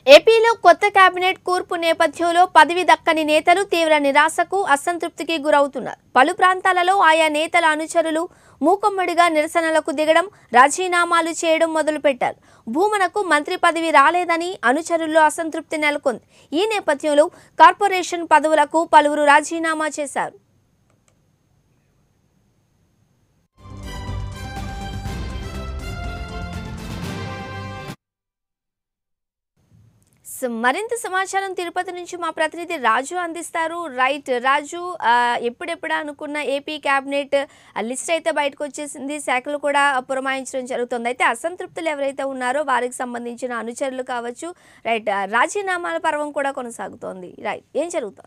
ఏపీలో కొత్త కేబినెట్ కూర్పు నేపథ్యంలో పదవి దక్కని నేతలు తీవ్ర నిరాశకు అసంతృప్తికి గురవుతున్నారు పలు ప్రాంతాలలో ఆయా నేతల అనుచరులు మూకమ్మడిగా నిరసనలకు దిగడం రాజీనామాలు చేయడం మొదలుపెట్టారు భూమనకు మంత్రి పదవి రాలేదని అనుచరుల్లో అసంతృప్తి నెలకొంది ఈ నేపథ్యంలో కార్పొరేషన్ పదవులకు పలువురు రాజీనామా చేశారు స- మరింత సమాచారం తిరుపతి నుంచి మా ప్రతినిధి రాజు అందిస్తారు రైట్ రాజు ఆ, ఎప్పుడెప్పుడు అనుకున్న ఏపీ క్యాబినెట్ ఆ, లిస్ట్ అయితే బయటకు వచ్చేసింది శాఖలు కూడా పురమాయించడం జరుగుతుంది అయితే అసంతృప్తులు ఎవరైతే ఉన్నారో వారికి సంబంధించిన అనుచరులు కావచ్చు రైట్ ఆ, రాజీనామాల పర్వం కూడా కొనసాగుతోంది రైట్ ఏం జరుగుతుంది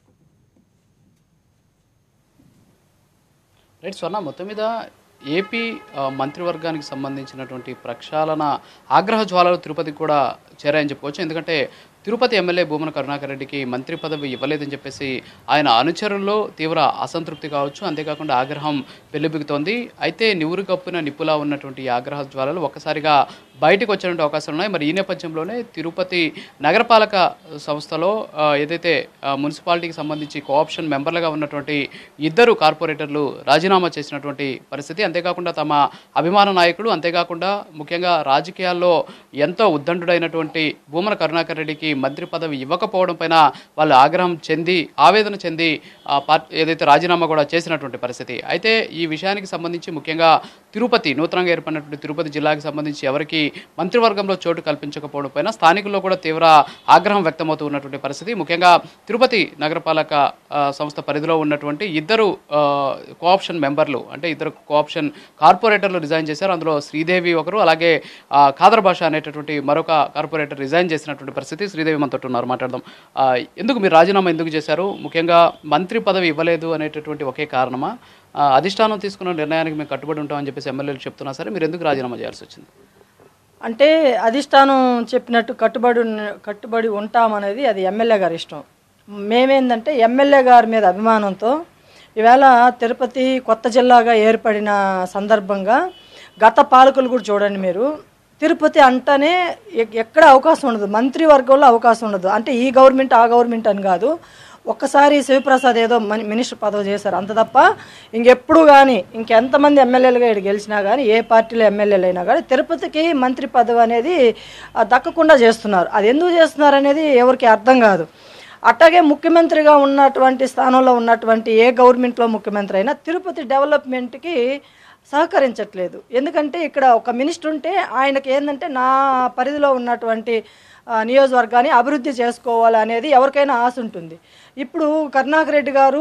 రైట్ స్వర్ణ మొత్తం మీద ఏపీ ఆ, మంత్రివర్గానికి సంబంధించినటువంటి ప్రక్షాళన ఆగ్రహ జ్వాలలు తిరుపతికి కూడా చేరాయని చెప్పుకోవచ్చు ఎందుకంటే తిరుపతి ఎమ్మెల్యే భూమన కరుణాకర్ రెడ్డికి మంత్రి పదవి ఇవ్వలేదని చెప్పేసి ఆయన అనుచరుల్లో తీవ్ర అసంతృప్తి కావచ్చు అంతేకాకుండా ఆగ్రహం పెళ్లిబిగుతోంది అయితే నివురు కప్పున నిప్పులా ఉన్నటువంటి ఈ ఆగ్రహ జ్వాలలు ఒక్కసారిగా బయటకు వచ్చేటువంటి అవకాశాలు ఉన్నాయి మరి ఈ నేపథ్యంలోనే తిరుపతి నగరపాలక సంస్థలో ఆ, ఏదైతే ఆ, మున్సిపాలిటీకి సంబంధించి కోఆప్షన్ మెంబర్లుగా ఉన్నటువంటి ఇద్దరు కార్పొరేటర్లు రాజీనామా చేసినటువంటి పరిస్థితి అంతేకాకుండా తమ అభిమాన నాయకుడు అంతేకాకుండా ముఖ్యంగా రాజకీయాల్లో ఎంతో ఉద్దండుడైనటువంటి భూమన కరుణాకర్ రెడ్డికి మంత్రి పదవి ఇవ్వకపోవడం పైన వాళ్ళు ఆగ్రహం చెంది ఆవేదన చెంది ఆ పార్టీ ఏదైతే రాజీనామా కూడా చేసినటువంటి పరిస్థితి అయితే ఈ విషయానికి సంబంధించి ముఖ్యంగా తిరుపతి నూతనంగా ఏర్పడినటువంటి తిరుపతి జిల్లాకి సంబంధించి ఎవరికి మంత్రివర్గంలో చోటు కల్పించకపోవడం పైన స్థానికుల్లో కూడా తీవ్ర ఆగ్రహం వ్యక్తమవుతూ ఉన్నటువంటి పరిస్థితి ముఖ్యంగా తిరుపతి నగరపాలక ఆ, సంస్థ పరిధిలో ఉన్నటువంటి ఇద్దరు ఆ, కోఆప్షన్ మెంబర్లు అంటే ఇద్దరు కోఆప్షన్ కార్పొరేటర్లు రిజైన్ చేశారు అందులో శ్రీదేవి ఒకరు అలాగే ఆ, ఖాదర్ భాష అనేటటువంటి మరొక కార్పొరేటర్ రిజైన్ చేసినటువంటి పరిస్థితి శ్రీదేవి మనతో ఉన్నారు మాట్లాడదాం ఆ, ఎందుకు మీరు రాజీనామా ఎందుకు చేశారు ముఖ్యంగా మంత్రి పదవి ఇవ్వలేదు అనేటటువంటి ఒకే కారణమా ఆ, అధిష్టానం తీసుకున్న నిర్ణయానికి మేము కట్టుబడి ఉంటామని చెప్పేసి ఎమ్మెల్యేలు చెప్తున్నా సరే మీరు ఎందుకు రాజీనామా చేయాల్సి వచ్చింది అంటే అధిష్టానం చెప్పినట్టు కట్టుబడి ఉన్న- కట్టుబడి ఉంటామనేది అది ఎమ్మెల్యే గారి ఇష్టం మేమేందంటే ఎమ్మెల్యే గారి మీద అభిమానంతో ఈవేళ తిరుపతి కొత్త జిల్లాగా ఏర్పడిన సందర్భంగా గత పాలకులు కూడా చూడండి మీరు తిరుపతి అంటేనే ఎక్- ఎక్కడ అవకాశం ఉండదు మంత్రివర్గంలో అవకాశం ఉండదు అంటే ఈ గవర్నమెంట్ ఆ గవర్నమెంట్ అని కాదు ఒక్కసారి శివప్రసాద్ ఏదో మని మినిస్టర్ పదవి చేశారు అంత తప్ప ఇంకెప్పుడు కానీ ఇంకెంతమంది ఎమ్మెల్యేలుగా ఇక్కడ గెలిచినా కానీ ఏ పార్టీలో ఎమ్మెల్యేలు అయినా కానీ తిరుపతికి మంత్రి పదవి అనేది ఆ, దక్కకుండా చేస్తున్నారు అది ఎందుకు చేస్తున్నారు అనేది ఎవరికి అర్థం కాదు అట్లాగే ముఖ్యమంత్రిగా ఉన్నటువంటి స్థానంలో ఉన్నటువంటి ఏ గవర్నమెంట్లో ముఖ్యమంత్రి అయినా తిరుపతి డెవలప్మెంట్కి సహకరించట్లేదు ఎందుకంటే ఇక్కడ ఒక మినిస్టర్ ఉంటే ఆయనకి ఏంటంటే నా పరిధిలో ఉన్నటువంటి ఆ, నియోజకవర్గాన్ని అభివృద్ధి చేసుకోవాలి అనేది ఎవరికైనా ఆశ ఉంటుంది ఇప్పుడు కరుణాకర్ రెడ్డి గారు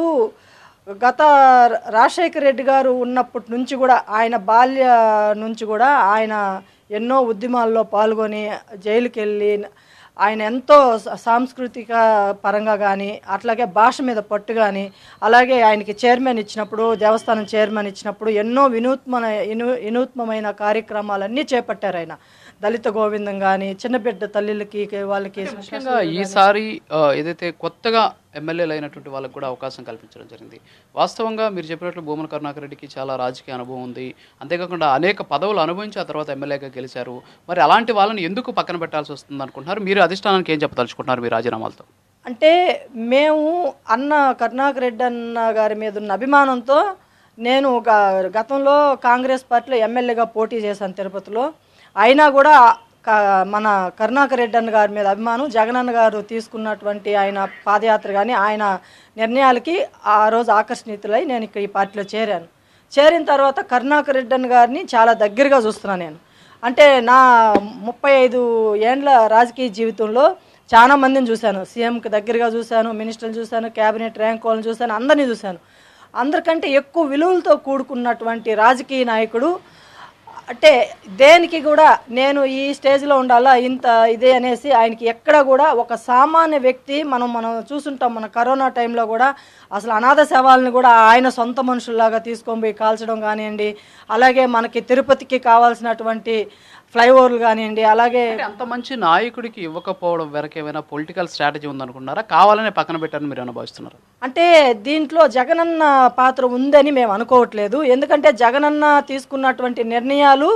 గత రాజశేఖర రెడ్డి గారు ఉన్నప్పటి నుంచి కూడా ఆయన బాల్య నుంచి కూడా ఆయన ఎన్నో ఉద్యమాల్లో పాల్గొని జైలుకి వెళ్ళి ఆయన ఎంతో స- సాంస్కృతిక పరంగా కానీ అట్లాగే భాష మీద పట్టు కానీ అలాగే ఆయనకి చైర్మన్ ఇచ్చినప్పుడు దేవస్థానం చైర్మన్ ఇచ్చినప్పుడు ఎన్నో వినూత్మన వినూ వినూత్నమైన కార్యక్రమాలన్నీ చేపట్టారు ఆయన దళిత గోవిందం కానీ చిన్నబిడ్డ తల్లిలకి వాళ్ళకి ముఖ్యంగా ఈసారి ఆ, ఏదైతే కొత్తగా ఎమ్మెల్యేలు అయినటువంటి వాళ్ళకి కూడా అవకాశం కల్పించడం జరిగింది వాస్తవంగా మీరు చెప్పినట్లు భూమన కరుణాకర్ రెడ్డికి చాలా రాజకీయ అనుభవం ఉంది అంతేకాకుండా అనేక పదవులు అనుభవించి ఆ తర్వాత ఎమ్మెల్యేగా గెలిచారు మరి అలాంటి వాళ్ళని ఎందుకు పక్కన పెట్టాల్సి వస్తుంది అనుకుంటున్నారు మీరు అధిష్టానానికి ఏం చెప్పదలుచుకుంటున్నారు మీ రాజీనామాలతో అంటే మేము అన్న కరుణాకర్ రెడ్డి అన్న గారి మీద ఉన్న అభిమానంతో నేను ఒక గతంలో కాంగ్రెస్ పార్టీలో ఎమ్మెల్యేగా పోటీ చేశాను తిరుపతిలో అయినా కూడా క- మన కరుణాకర్ రెడ్డి అన్న గారి మీద అభిమానం జగనన్న గారు తీసుకున్నటువంటి ఆయన పాదయాత్ర కానీ ఆయన నిర్ణయాలకి ఆ రోజు ఆకర్షణీతులై నేను ఇక్కడ ఈ పార్టీలో చేరాను చేరిన తర్వాత కరుణాకర్ రెడ్డి అన్న గారిని చాలా దగ్గరగా చూస్తున్నాను నేను అంటే నా ముప్పై ఐదు ఏండ్ల రాజకీయ జీవితంలో చాలా మందిని చూశాను సీఎంకి దగ్గరగా చూశాను మినిస్టర్లు చూశాను క్యాబినెట్ ర్యాంక్ వాళ్ళని చూశాను అందరినీ చూశాను అందరికంటే ఎక్కువ విలువలతో కూడుకున్నటువంటి రాజకీయ నాయకుడు అంటే దేనికి కూడా నేను ఈ స్టేజ్లో ఉండాలా ఇంత ఇదే అనేసి ఆయనకి ఎక్కడ కూడా ఒక సామాన్య వ్యక్తి మనం మనం చూసుంటాం మన కరోనా టైంలో కూడా అసలు అనాథ శవాలని కూడా ఆయన సొంత మనుషుల్లాగా తీసుకొని పోయి కాల్చడం కానివ్వండి అలాగే మనకి తిరుపతికి కావాల్సినటువంటి ఫ్లైఓవర్లు కానివ్వండి అలాగే అంటే అంత మంచి నాయకుడికి ఇవ్వకపోవడం వెనక ఏమైనా పొలిటికల్ స్ట్రాటజీ ఉందనుకుంటున్నారా కావాలనే పక్కన పెట్టారని మీరు ఏమైనా భావిస్తున్నారు అంటే దీంట్లో జగనన్న పాత్ర ఉందని మేము అనుకోవట్లేదు ఎందుకంటే జగనన్న తీసుకున్నటువంటి నిర్ణయాలు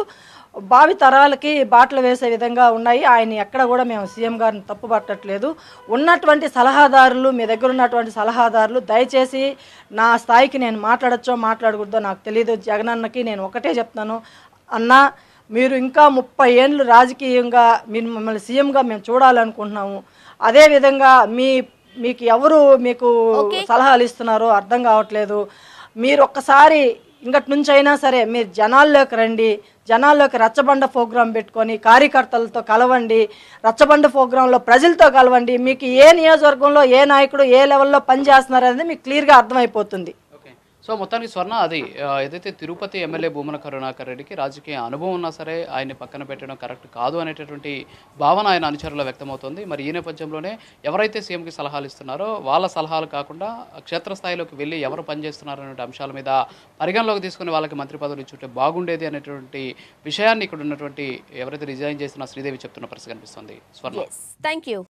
భావి తరాలకి బాటలు వేసే విధంగా ఉన్నాయి ఆయన ఎక్కడ కూడా మేము సీఎం గారిని తప్పు పట్టట్లేదు ఉన్నటువంటి సలహాదారులు మీ దగ్గర ఉన్నటువంటి సలహాదారులు దయచేసి నా స్థాయికి నేను మాట్లాడచ్చో మాట్లాడకూడదో నాకు తెలియదు జగనన్నకి నేను ఒకటే చెప్తాను అన్న మీరు ఇంకా ముప్పై ఏళ్ళు రాజకీయంగా మీరు మమ్మల్ని సీఎంగా మేము చూడాలనుకుంటున్నాము అదేవిధంగా మీ మీకు ఎవరు మీకు సలహాలు ఇస్తున్నారో అర్థం కావట్లేదు మీరు ఒక్కసారి ఇంకటి నుంచి అయినా సరే మీరు జనాల్లోకి రండి జనాల్లోకి రచ్చబండ ప్రోగ్రాం పెట్టుకొని కార్యకర్తలతో కలవండి రచ్చబండ ప్రోగ్రాంలో ప్రజలతో కలవండి మీకు ఏ నియోజకవర్గంలో ఏ నాయకుడు ఏ లెవెల్లో పనిచేస్తున్నారు అనేది మీకు క్లియర్గా అర్థమైపోతుంది ఓకే సో మొత్తానికి స్వర్ణ అది ఆ, ఏదైతే తిరుపతి ఎమ్మెల్యే భూమన కరుణాకర్ రెడ్డికి రాజకీయ అనుభవం ఉన్నా సరే ఆయన్ని పక్కన పెట్టడం కరెక్ట్ కాదు అనేటటువంటి భావన ఆయన అనుచరులు వ్యక్తమవుతోంది మరి ఈ నేపథ్యంలోనే ఎవరైతే సీఎంకి సలహాలు ఇస్తున్నారో వాళ్ళ సలహాలు కాకుండా క్షేత్రస్థాయిలోకి వెళ్ళి ఎవరు పనిచేస్తున్నారు అనే అంశాల మీద పరిగణలోకి తీసుకుని వాళ్ళకి మంత్రి పదవులు ఇచ్చుంటే బాగుండేది అనేటువంటి విషయాన్ని ఇక్కడ ఉన్నటువంటి ఎవరైతే రిజైన్ చేస్తున్న శ్రీదేవి చెప్తున్న పరిస్థితి కనిపిస్తుంది స్వర్ణ థ్యాంక్ యూ